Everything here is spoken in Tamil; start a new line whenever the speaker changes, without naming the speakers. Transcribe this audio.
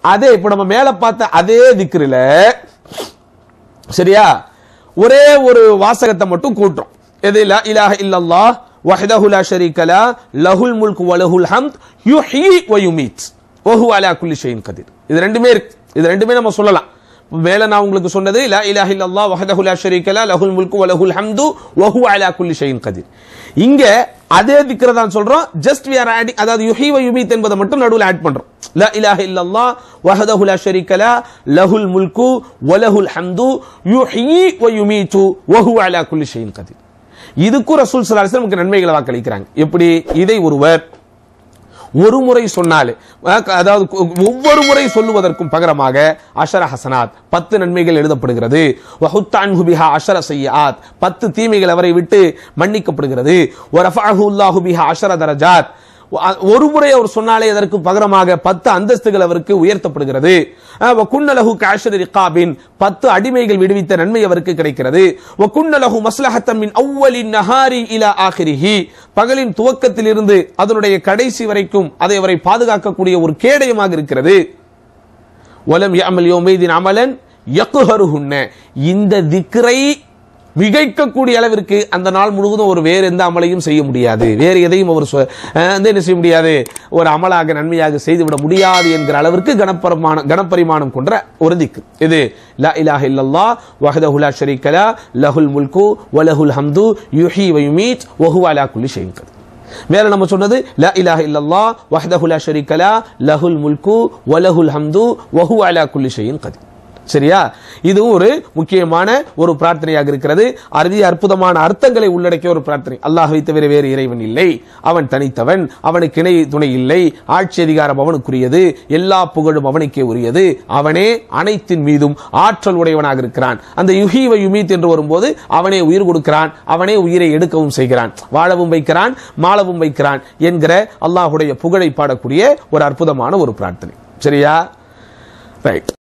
அதே இப்ப நம்ம மேல பார்த்த அதே திக்ருல சரியா ஒரே ஒரு வாசகத்தை மட்டும் கூட்டுறோம் எது லா இலாஹ இல்லல்லாஹ் வஹ்தஹு லா ஷரீக லா லஹுல் முல்கு வ லஹுல் ஹம்த் யுஹ்யி வ யுமீத் வ ஹுவ அலா குல்லி ஷைஇன் கதீர் இது ரெண்டுமே இருக்கு இது ரெண்டுமே நம்ம சொல்லலாம் மேல நான் உங்களுக்கு சொன்னது லா இலாஹ இல்லல்லாஹ் வஹ்தஹு லா ஷரீக லா லஹுல் முல்கு வ லஹுல் ஹம்து வ ஹுவ அலா குல்லி ஷைஇன் கதீர் இங்க அதே திக்ர தான் சொல்றோம் ஜஸ்ட் வி ஆர் ஆடிங் அதாவது யுஹி வ யுமீத் என்பதை மட்டும் நடுவுல ஆட் பண்றோம் லா இலாஹ இல்லல்லாஹ் வஹதஹு லா ஷரீக லா லஹுல் முல்கு வ லஹுல் ஹம்து யுஹ்யி வ யுமீது வ ஹுவ அலா குல்லி ஷைஇன் கதீர் இதுக்கும் ரசூல் ஸல்லல்லாஹு அலைஹி வஸல்லம் நமக்கு நன்மைகளை வாக்களிக்கிறாங்க எப்படி இதை ஒருவர் ஒரு முறை சொன்னாலே அஹ் அதாவது ஒவ்வொரு முறை சொல்லுவதற்கும் பகரமாக அஷர ஹசனாத் பத்து நன்மைகள் எழுதப்படுகிறது வஹுத்த அன்ஹு பிஹா அஷர சய்யாத் பத்து தீமைகள் அவரை விட்டு மன்னிக்கப்படுகிறது வரஃபஅஹு அல்லாஹு பிஹா அஷர தரஜாத் ஒரு முறை அவர் சொன்னாலே அதற்கு பகரமாக பத்து அந்தஸ்துகள் அவருக்கு உயர்த்தப்படுகிறது அஹ் வகுன்னலஹு காஷர் ரிகாபின் பத்து அடிமைகள் விடுவித்த நன்மை அவருக்கு கிடைக்கிறது வகுன்னலஹு மஸ்லஹத்தம் மின் அவ்வலின் நஹாரி இலா ஆகிரிஹி பகலின் துவக்கத்திலிருந்து அதனுடைய கடைசி வரைக்கும் அதை அவரை பாதுகாக்கக்கூடிய ஒரு கேடயமாக இருக்கிறது வலம் யமல் யோமைதின் அமலன் யக்குஹருஹுன்ன இந்த திக்ரை மிகைக்கக்கூடிய அளவிற்கு அந்த நாள் முழுவதும் ஒரு வேறு எந்த அமலையும் செய்ய முடியாது வேறு எதையும் அவர் சொ- அஹ் வந்து என்ன செய்ய முடியாது ஒரு அமலாக நன்மையாக செய்துவிட முடியாது என்கிற அளவிற்கு கணப்பரிமாணம் கணப்பரிமாணம் கொண்ட ஒரு திக்கு இது லா இலாஹ இல்லல்லாஹ் வஹதஹு லா ஷரீக லா லஹுல் முல்கு வ லஹுல் ஹம்து யுஹி வ யுமீத் வ ஹுவ அலா குல்லி ஷைஇன் கதீர் மேல நம்ம சொன்னது லா இலாஹ இல்லல்லாஹ் வஹ்தஹு லா ஷரீக லா லஹுல் முல்கு வ லஹுல் ஹம்து வ ஹுவ அலா குல்லி ஷைஇன் கதீர் சரியா இதுவும் ஒரு முக்கியமான ஒரு பிரார்த்தனையாக இருக்கிறது அறுதி அற்புதமான அர்த்தங்களை உள்ளடக்கிய ஒரு பிரார்த்தனை அல்லாஹ்வை தவிர வேறு இறைவன் இல்லை அவன் தனித்தவன் அவனுக்கு இணை துணை இல்லை ஆட்சி அதிகாரம் அவனுக்குரியது எல்லா புகழும் அவனுக்கே உரியது அவனே அனைத்தின் மீதும் ஆற்றல் உடையவனாக இருக்கிறான் அந்த யுஹீவ யுமீத் என்று வரும்போது அவனே உயிர் கொடுக்கிறான் அவனே உயிரை எடுக்கவும் செய்கிறான் வாழவும் வைக்கிறான் மாளவும் வைக்கிறான் என்கிற அல்லாஹுடைய புகழை பாடக்கூடிய ஒரு அற்புதமான ஒரு பிரார்த்தனை சரியா ரைட்